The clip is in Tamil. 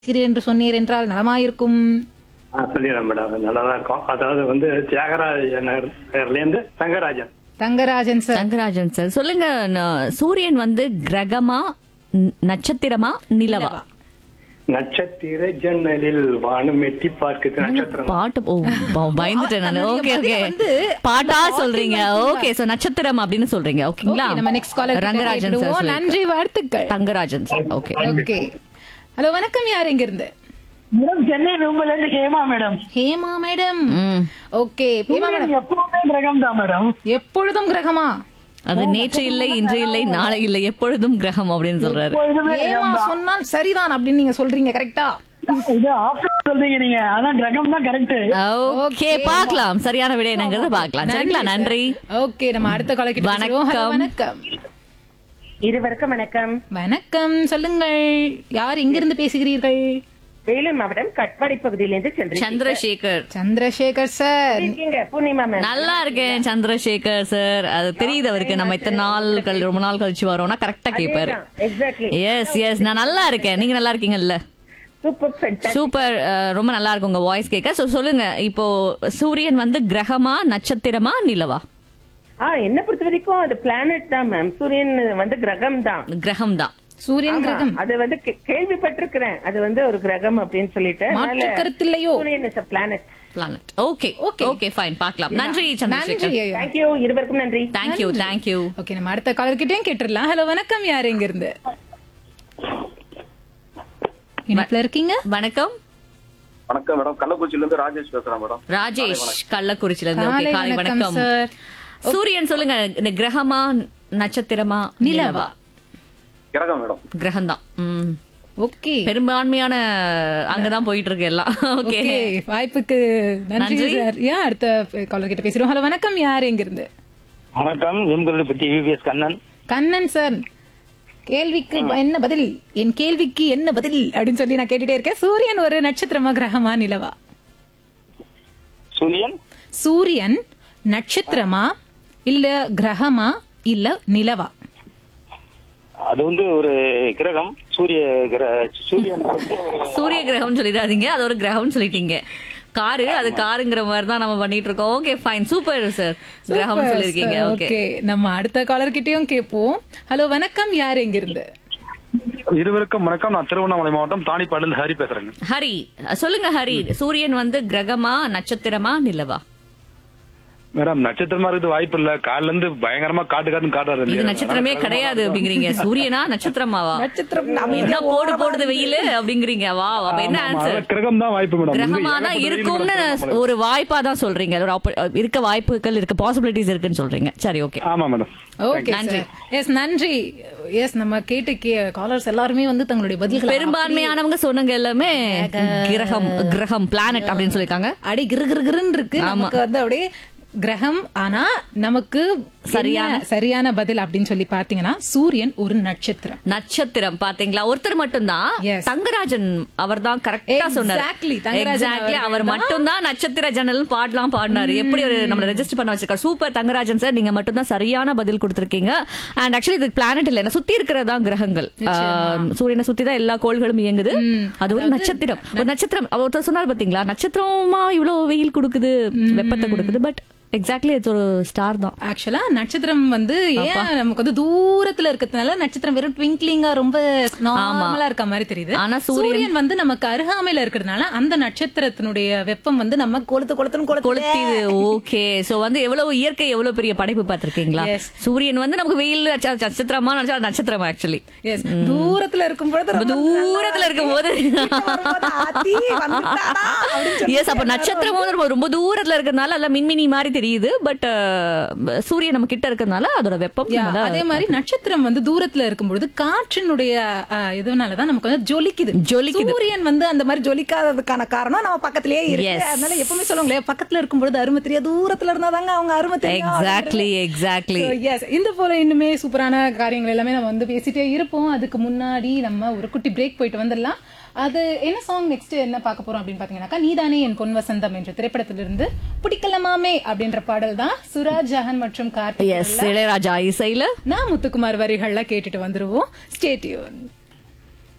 சிறு என்று சொன்னீர் என்றால் நலமாயிருக்கும் ஆ சொல்லிடுறேன் மேடம் நல்லா தான் இருக்கும் அதாவது வந்து தியாகராஜ நகர்லேருந்து தங்கராஜன் தங்கராஜன் சார் ரங்கராஜன் சார் சொல்லுங்க ந- சூரியன் வந்து கிரகமா ந- நட்சத்திரமா நிலவா நட்சத்திர ஜன்னலில் வானம் எட்டி பார்க்குது நட்சத்திரம் பாட்டு ஓ ப- பயந்துட்டேன் நான் நீங்க ஓகே பதில் ஓகே வந்து பாட்டா பாட்டு சொல்றீங்க சொல்றீங்க. ஓகே சோ நட்சத்திரம் அப்படின்னு சொல்றீங்க ஓகேங்களா Okay, நம்ம நெக்ஸ்ட் காலர் ரங்கராஜன் சார் சொல்லிருக்காரு. நன்றி வாழ்த்துக்கள் Thangarajan sir okay okay hello வணக்கம் யார் எங்க இருந்து மேடம் சென்னை ரூம்ல இருந்து ஹேமா மேடம் ஹேமா மேடம் ம் ஓகே ஹேமா மேடம் எப்பவுமே கிரகம் தான் மேடம் எப்பொழுதும் கிரகமா அது நேற்று இல்லை இன்று இல்லை நாளை இல்லை எப்பொழுதும் கிரகம் அப்படின்னு சொல்றாரு எப்பொழுதுமே ஏமா சொன்னால் சரிதான் அப்படின்னு நீங்க சொல்றீங்க கரெக்டா இது ஆப்ஷன் சொல்றீங்க நீங்க அதான் கிரகம் தான் கரெக்ட் ஓகே பார்க்கலாம் சரியான விடை என்னங்கிறத பார்க்கலாம் சரிங்களா நன்றி ஓகே நம்ம அடுத்த கால கிட்ட பேசுவோம். Hello, வணக்கம். வணக்கம் இருவருக்கும் வணக்கம் வணக்கம் சொல்லுங்கள் யார் எங்கிருந்து பேசுகிறீர்கள் வேலூர் மாவட்டம் கட்பாடி பகுதியிலிருந்து சென்றேன் சந்திரசேகர் சந்திரசேகர் சார் இருக்கீங்க பூர்ணிமா மேம் நல்லா இருக்கேன் சந்திரசேகர் சார் அது தெரியுது அவருக்கு நம்ம இத்தனை நாட்கள் ரொம்ப நாள் கழிச்சு வரோம்னா கரெக்டா கேட்பாரு எக்ஸாக்ட்லி எஸ் எஸ் நான் நல்லா இருக்கேன் நீங்க நல்லா இருக்கீங்கல்ல சூப்பர் ஃபென்டாஸ்டிக் சூப்பர் அஹ், ரொம்ப நல்லா இருக்கு உங்க வாய்ஸ் கேட்க சோ சொல்லுங்க இப்போ சூரியன் வந்து கிரகமா நட்சத்திரமா நிலவா ஆ என்ன பொறுத்த வரைக்கும் அது பிளானட் தான் மேம் சூரியன் வந்து கிரகம் தான் கிரகம் தான் சூரியன் கிரகம் அது வந்து கே- கேள்விப்பட்டிருக்கிறேன் அது வந்து ஒரு கிரகம் அப்படின்னு சொல்லிட்டு மாற்று கருத்தில்லையோ சூரியன் is a planet planet okay Okay. Okay fine பார்க்கலாம் நன்றி நன்றி சந்திரசேகர் ஐயா. தேங்க்யூ இருவருக்கும் நன்றி தேங்க்யூ தேங்க்யூ ஓகே நம்ம அடுத்த காலர் கிட்டயும் கேட்டுடலாம் ஹலோ வணக்கம் யார் எங்க இருந்து இணைப்புல இருக்கீங்க வணக்கம் வணக்கம் மேடம் கள்ளக்குறிச்சியில இருந்து ராஜேஷ் பேசுறேன் மேடம் ராஜேஷ் கள்ளக்குறிச்சில இருந்து காலை ஓகே காலை வணக்கம் வணக்கம் சார் சூரியன் சொல்லுங்க இந்த கிரகமா நட்சத்திரமா நிலவா கிரகம் மேடம் கிரகம் தான் ம். ஓகே பெரும்பான்மையான அங்கதான் போயிட்டு இருக்கு எல்லாம் ஓகே ஓகே வாய்ப்புக்கு நன்றி நன்றி. சார் ஏன் அடுத்த காலர் கிட்ட பேசுறோம் ஹலோ வணக்கம் யார் எங்க இருந்து வணக்கம் எம்கல்ல பத்தி விவிஎஸ் கண்ணன் கண்ணன் சார் கேள்விக்கு என்ன பதில் என் கேள்விக்கு என்ன பதில் அப்படின்னு சொல்லி நான் கேட்டுட்டே இருக்கேன் சூரியன் ஒரு நட்சத்திரமா கிரகமா நிலவா சூரியன் சூரியன் நட்சத்திரமா இல்ல கிரகமா இல்ல நிலவா அது வந்து ஒரு கிரகம் சூரிய கிர சூரியன் வந்து சூரிய கிரகம் சொல்லிடாதீங்க அது ஒரு கிரகம் சொல்லிட்டீங்க காரு அது காருங்கிற மாதிரி தான் நம்ம பண்ணிட்டு இருக்கோம் ஓகே ஃபைன் சூப்பர் சார் கிரகம் சொல்லிருக்கீங்க ஓகே ஓகே நம்ம அடுத்த காலர் கிட்டயும் கேட்போம் ஹலோ வணக்கம் யார் எங்க இருந்து இருவருக்கும் வணக்கம் நான் திருவண்ணாமலை மாவட்டம் தாணிப்பாடிலிருந்து ஹரி பேசுறேங்க ஹரி சொல்லுங்க ஹரி சூரியன் வந்து கிரகமா நட்சத்திரமா நிலவா மேடம் நட்சத்திரமா இருக்குது வாய்ப்பு இல்ல காலைல இருந்து பயங்கரமா காட்டு காட்டுன்னு காட்டுறாரு இது நட்சத்திரமே கிடையாது அப்படிங்கிறீங்க சூரியனா நட்சத்திரமாவா நட்சத்திரம் என்ன போடு போடுது வெயில் அப்படிங்கிறீங்க வா அப்ப என்ன ஆன்சர் கிரகம் தான் வாய்ப்பு மேடம் கிரகமா தான் இருக்கும்னு ஒரு வாய்ப்பா தான் சொல்றீங்க ஒரு oppo- இருக்க வாய்ப்புகள் இருக்கு பாசிபிலிட்டிஸ் இருக்குன்னு சொல்றீங்க சரி ஓகே ஆமா மேடம் ஓகே நன்றி. எஸ் நன்றி எஸ் நம்ம கேட்ட கே காலர்ஸ் எல்லாருமே வந்து தங்களுடைய பதில்கள் பெரும்பான்மையானவங்க சொன்னங்க எல்லாமே கிரகம் கிரகம் பிளானட் அப்படின்னு சொல்லிருக்காங்க அடி கிரு கிரு கிருன்னு இருக்கு நமக்கு வந்து அப்படியே கிரகம் ஆனா நமக்கு சரியான சரியான பதில் அப்படின்னு சொல்லி பாத்தீங்கன்னா சூரியன் ஒரு நட்சத்திரம் நட்சத்திரம் பாத்தீங்களா ஒருத்தர் மட்டும்தான் Yes. தங்கராஜன் அவர் தான் கரெக்டா சொன்னார் Exactly, தங்கராஜன் எக்ஸாக்ட்லி அவர்கள் அவர் தான். மட்டும்தான் நட்சத்திர ஜன்னல் பாடலாம் பாடினாரு எப்படி ஒரு நம்மள ரெஜிஸ்டர் பண்ண வச்சிருக்காரு சூப்பர் தங்கராஜன் சார் நீங்க மட்டும் தான் சரியான பதில் கொடுத்திருக்கீங்க அண்ட் ஆக்சுவலி இது பிளானட் இல்ல என்ன சுத்தி இருக்கிறதா கிரகங்கள் ஆஹ், சூரியனை சுத்தி தான் எல்லா கோள்களும் இயங்குது அது ஒரு நட்சத்திரம் ஒரு நட்சத்திரம் அவர் ஒருத்தர் சொன்னார் பாத்தீங்களா நட்சத்திரமா இவ்வளவு வெயில் கொடுக்குது வெப்பத்தை கொடுக்குது பட் எக்ஸாக்ட்லி இது ஒரு ஸ்டார் தான் ஆக்சுவலா நட்சத்திரம் வந்து ஏன் நமக்கு வந்து தூரத்துல இருக்கிறதுனால நட்சத்திரம் வெறும் ட்விங்க்லிங்கா ரொம்ப நார்மலா இருக்க மாதிரி தெரியுது ஆனா சூரியன் சூரியன் வந்து நமக்கு அருகாமையில இருக்கிறதுனால அந்த நட்சத்திரத்தினுடைய வெப்பம் வந்து நம்ம கொளுத்து கொளுத்துன்னு கொளுத்து கொளுத்திது ஓகே சோ வந்து எவ்வளவு இயற்கை எவ்வளவு பெரிய படைப்பு பார்த்திருக்கீங்களா Yes. சூரியன் வந்து நமக்கு வெயில் நட்ச- நட்சத்திரமா நினைச்சா அது நட்சத்திரம் ஆக்சுவலி Yes, தூரத்துல இருக்கும் பொழுது ரொம்ப தூரத்துல இருக்கும் போது வரும்போது, "ஆத்தி, வந்துட்டாடா" அப்படின்னு சொல்லி எஸ் அப்ப நட்சத்திரம் வந்து ரொம்ப- ரொம்ப தூரத்துல இருக்கிறதுனால எல்லாம் மின்மினி மாதிரி தெரியுது பட் சூரியன் நம்ம கிட்ட இருக்கிறதுனால அதோட வெப்பம் Yeah, நம்மள- அதே மாதிரி நட்சத்திரம் வந்து தூரத்துல இருக்கும்பொழுது காற்றினுடைய அஹ், இதனாலதான் நமக்கு வந்து ஜொலிக்குது ஜொலிக்குது. சூரியன் வந்து அந்த மாதிரி ஜொலிக்காததுக்கான காரணம் நம்ம பக்கத்திலேயே இருக்கு Yes. அதனால எப்பவுமே சொல்லுவாங்களே பக்கத்துல இருக்கும்பொழுது அருமை தெரியாது தூரத்துல இருந்தாதாங்க அவங்க அருமை தெரியும் எக்ஸாக்ட்லி எக்ஸாக்ட்லி So, yes, இந்த போல இன்னுமே சூப்பரான காரியங்கள் எல்லாமே நம்ம வந்து பேசிட்டே இருப்போம் அதுக்கு முன்னாடி நம்ம ஒரு குட்டி பிரேக் போயிட்டு வந்துடலாம் அது என்ன சாங் நெக்ஸ்ட் என்ன பார்க்க போறோம் அப்படின்னு பாத்தீங்கன்னாக்கா நீதானே என் பொன் வசந்தம் என்ற திரைப்படத்திலிருந்து பிடிக்கலமாமே அப்படின்ற பாடல் தான் சுராஜ் ஜஹான் மற்றும் கார்த்திக் எஸ் இளையராஜா இசையில நான் முத்துக்குமார் வரிகள்ல கேட்டுட்டு வந்துருவோம் ஸ்டேட்யூன்